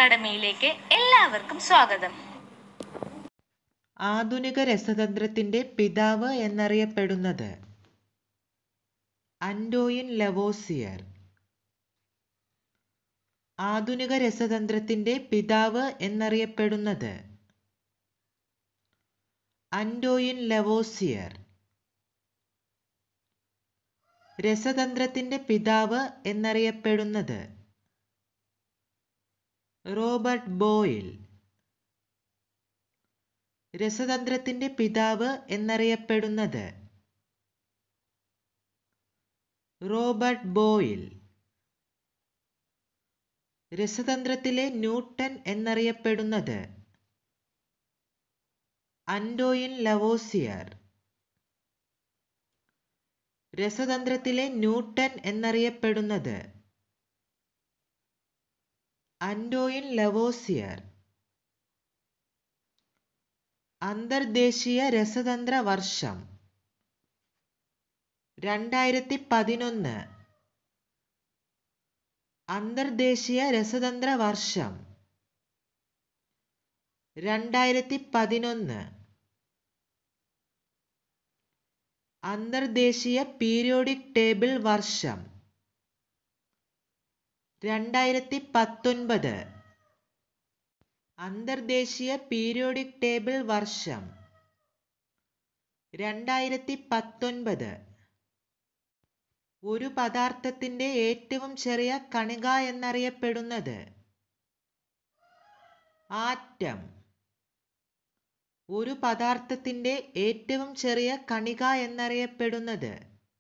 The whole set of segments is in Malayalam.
അക്കാഡമിയിലേക്ക് എല്ലാവർക്കും സ്വാഗതം ആധുനിക രസതന്ത്രത്തിന്റെ പിതാവ് എന്നറിയപ്പെടുന്നത് അൻഡോയിൻ ലവോസിയർ ആധുനിക രസതന്ത്രത്തിന്റെ പിതാവ് എന്നറിയപ്പെടുന്നത് അൻഡോയിൻ ലവോസിയർ രസതന്ത്രത്തിന്റെ പിതാവ് എന്നറിയപ്പെടുന്നത് റോബർട്ട് ബോയിൽ രസതന്ത്രത്തിന്റെ പിതാവ് എന്നറിയപ്പെടുന്നത് റോബർട്ട് ബോയിൽ രസതന്ത്രത്തിലെ ന്യൂട്ടൺ എന്നറിയപ്പെടുന്നത് അൻഡോയിൻ ലവോസിയർ രസതന്ത്രത്തിലെ ന്യൂട്ടൺ എന്നറിയപ്പെടുന്നത് അൻഡോയിൻ ലവോസിയർ അന്തർദേശീയ രസതന്ത്ര വർഷം രണ്ടായിരത്തി പതിനൊന്ന് അന്തർദേശീയ രസതന്ത്ര വർഷം രണ്ടായിരത്തി പതിനൊന്ന് അന്തർദേശീയ പീരിയോഡിക് ടേബിൾ വർഷം രണ്ടായിരത്തി പത്തൊൻപത് അന്തർദേശീയ പീരിയോഡിക് ടേബിൾ വർഷം രണ്ടായിരത്തി പത്തൊൻപത് ഒരു പദാർത്ഥത്തിന്റെ ഏറ്റവും ചെറിയ കണിക എന്നറിയപ്പെടുന്നത് ആറ്റം ഒരു പദാർത്ഥത്തിന്റെ ഏറ്റവും ചെറിയ കണിക എന്നറിയപ്പെടുന്നത്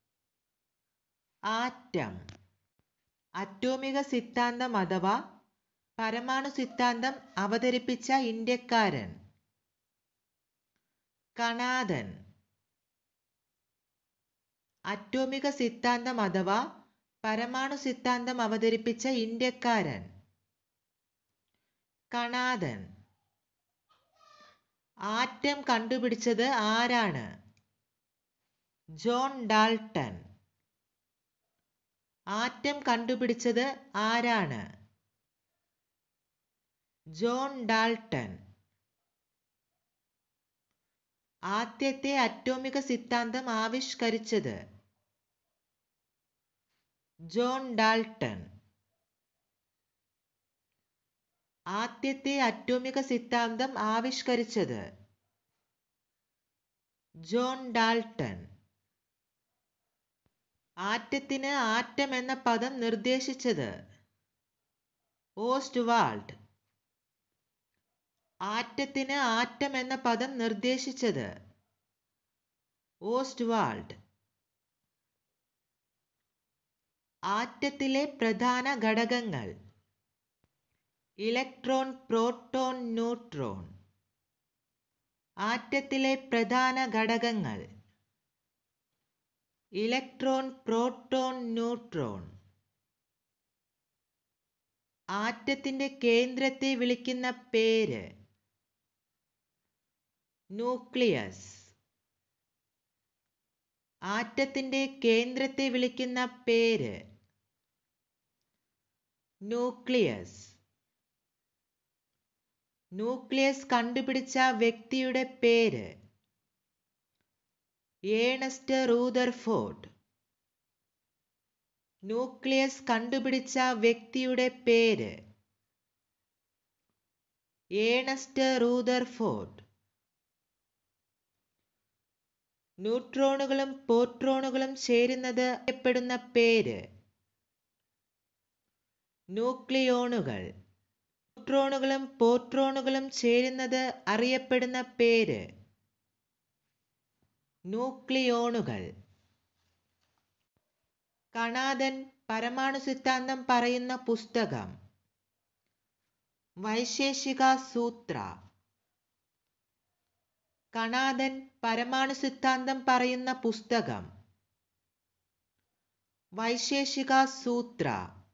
ആറ്റം അറ്റോമിക സിദ്ധാന്തം അഥവാ പരമാണു സിദ്ധാന്തം അവതരിപ്പിച്ച ഇന്ത്യക്കാരൻ കണാദൻ അറ്റോമിക സിദ്ധാന്തം അഥവാ പരമാണു സിദ്ധാന്തം അവതരിപ്പിച്ച ഇന്ത്യക്കാരൻ കണാദൻ ആറ്റം കണ്ടുപിടിച്ചത് ആരാണ് ജോൺ ഡാൾട്ടൺ ആറ്റം കണ്ടുപിടിച്ചത് ആരാണ് ജോൺ ഡാൾട്ടൺ ആദ്യത്തെ അറ്റോമിക സിദ്ധാന്തം ആവിഷ്കരിച്ചത് ജോൺ ഡാൾട്ടൺ ആദ്യത്തെ അറ്റോമിക സിദ്ധാന്തം ആവിഷ്കരിച്ചത് ജോൺ ഡാൾട്ടൺ ആറ്റത്തിന് ആറ്റം എന്ന പദം നിർദ്ദേശിച്ചത് ഓസ്റ്റ് വാൾഡ് ആറ്റത്തിന് ആറ്റം എന്ന പദം നിർദ്ദേശിച്ചത് ഓസ്റ്റ് വാൾഡ് ആറ്റത്തിലെ പ്രധാന ഘടകങ്ങൾ ഇലക്ട്രോൺ പ്രോട്ടോൺ ന്യൂട്രോൺ ആറ്റത്തിലെ പ്രധാന ഘടകങ്ങൾ ഇലക്ട്രോൺ പ്രോട്ടോൺ ന്യൂട്രോൺ ആറ്റത്തിന്റെ കേന്ദ്രത്തെ വിളിക്കുന്ന പേര് ന്യൂക്ലിയസ് ആറ്റത്തിന്റെ കേന്ദ്രത്തെ വിളിക്കുന്ന പേര് ന്യൂക്ലിയസ് ന്യൂക്ലിയസ് കണ്ടുപിടിച്ച വ്യക്തിയുടെ പേര് ഏണസ്റ്റ് റൂദർഫോർഡ് ന്യൂക്ലിയസ് കണ്ടുപിടിച്ച വ്യക്തിയുടെ പേര് ഏണസ്റ്റ് റൂദർഫോർഡ് ന്യൂട്രോണുകളും പോട്രോണുകളും ചേരുന്നത് അറിയപ്പെടുന്ന പേര് ന്യൂക്ലിയോണുകൾ ന്യൂട്രോണുകളും പോട്രോണുകളും ചേരുന്നത് അറിയപ്പെടുന്ന പേര് ന്യൂക്ലിയോണുകൾ കണാദൻ പരമാണു സിദ്ധാന്തം പറയുന്ന പുസ്തകം വൈശേഷിക സൂത്ര കണാദൻ പരമാണു സിദ്ധാന്തം പറയുന്ന പുസ്തകം വൈശേഷിക സൂത്ര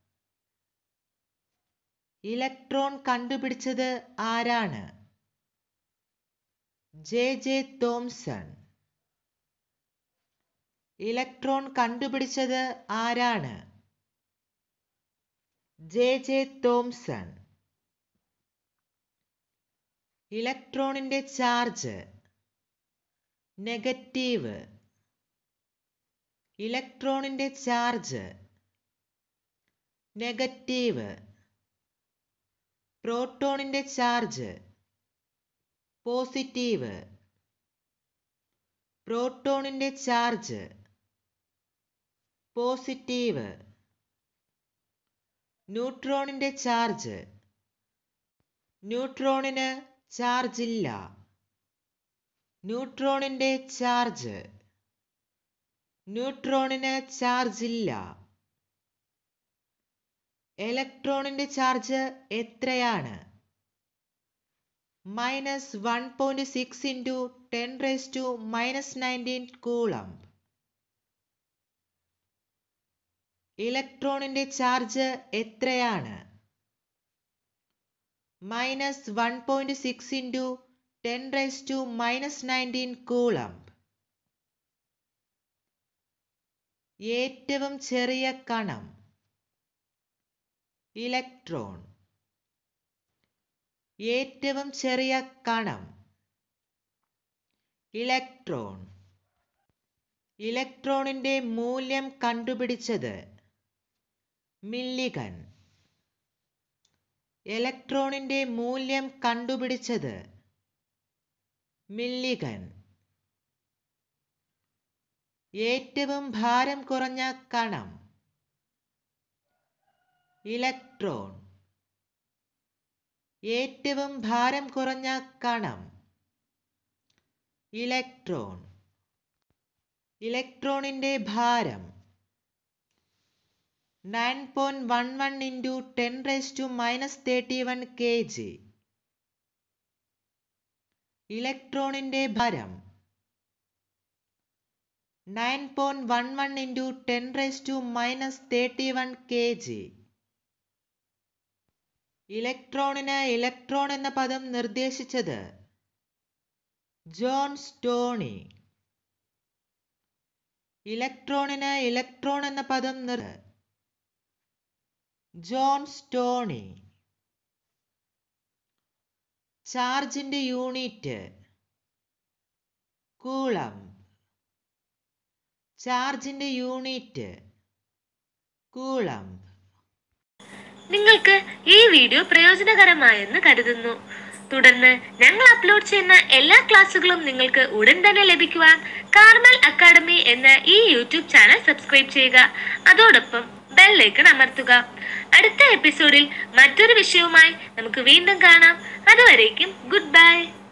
ഇലക്ട്രോൺ കണ്ടുപിടിച്ചത് ആരാണ് ജെ ജെ തോംസൺ ഇലക്ട്രോൺ കണ്ടുപിടിച്ചത് ആരാണ് ജെ ജെ തോംസൺ ഇലക്ട്രോണിന്റെ ചാർജ് നെഗറ്റീവ് ഇലക്ട്രോണിന്റെ ചാർജ് നെഗറ്റീവ് പ്രോട്ടോണിന്റെ ചാർജ് പോസിറ്റീവ് പ്രോട്ടോണിന്റെ ചാർജ് പോസിറ്റീവ് ന്യൂട്രോണിന്റെ ചാർജ് ന്യൂട്രോണിന് ചാർജ് ഇല്ല ന്യൂട്രോണിന്റെ ചാർജ് ന്യൂട്രോണിന് ചാർജ് ഇല്ല ഇലക്ട്രോണിന്റെ ചാർജ് എത്രയാണ് minus one point six into ten raise to minus nineteen coulomb ഇലക്ട്രോണിന്റെ ചാർജ് എത്രയാണ് minus one point six into ten raise to minus nineteen coulomb ഏറ്റവും ചെറിയ കണം ഇലക്ട്രോൺ ഏറ്റവും ചെറിയ കണം ഇലക്ട്രോൺ ഇലക്ട്രോണിന്റെ മൂല്യം കണ്ടുപിടിച്ചത് മില്ലിഗൺ ഇലക്ട്രോണിന്റെ മൂല്യം കണ്ടുപിടിച്ചത് മില്ലിഗൺ ഏറ്റവും ഭാരം കുറഞ്ഞ കണം ഇലക്ട്രോൺ ഏറ്റവും ഭാരം കുറഞ്ഞ കണം ഇലക്ട്രോൺ ഇലക്ട്രോണിന്റെ ഭാരം nine point one one into ten raise to minus thirty one K G ഇലക്ട്രോണിന്റെ ഭാരം nine point one one into ten raise to minus thirty one K G ഇലക്ട്രോണിന് ഇലക്ട്രോൺ എന്ന പദം നിർദ്ദേശിച്ചത് ജോൺ സ്റ്റോണി ഇലക്ട്രോണിന് ഇലക്ട്രോൺ എന്ന പദം നിർ ജോൺ സ്റ്റോണി ചാർജിന്റെ യൂണിറ്റ് കൂളം ചാർജിന്റെ യൂണിറ്റ് കൂളം നിങ്ങൾക്ക് ഈ വീഡിയോ പ്രയോജനകരമായെന്ന് കരുതുന്നു തുടർന്ന് ഞങ്ങൾ അപ്ലോഡ് ചെയ്യുന്ന എല്ലാ ക്ലാസ്സുകളും നിങ്ങൾക്ക് ഉടൻ തന്നെ ലഭിക്കുവാൻ കാർമൽ അക്കാഡമി എന്ന ഈ യൂട്യൂബ് ചാനൽ സബ്സ്ക്രൈബ് ചെയ്യുക അതോടൊപ്പം ബെല്ലൈക്കൺ അമർത്തുക അടുത്ത എപ്പിസോഡിൽ മറ്റൊരു വിഷയവുമായി നമുക്ക് വീണ്ടും കാണാം അതുവരേക്കും ഗുഡ് ബൈ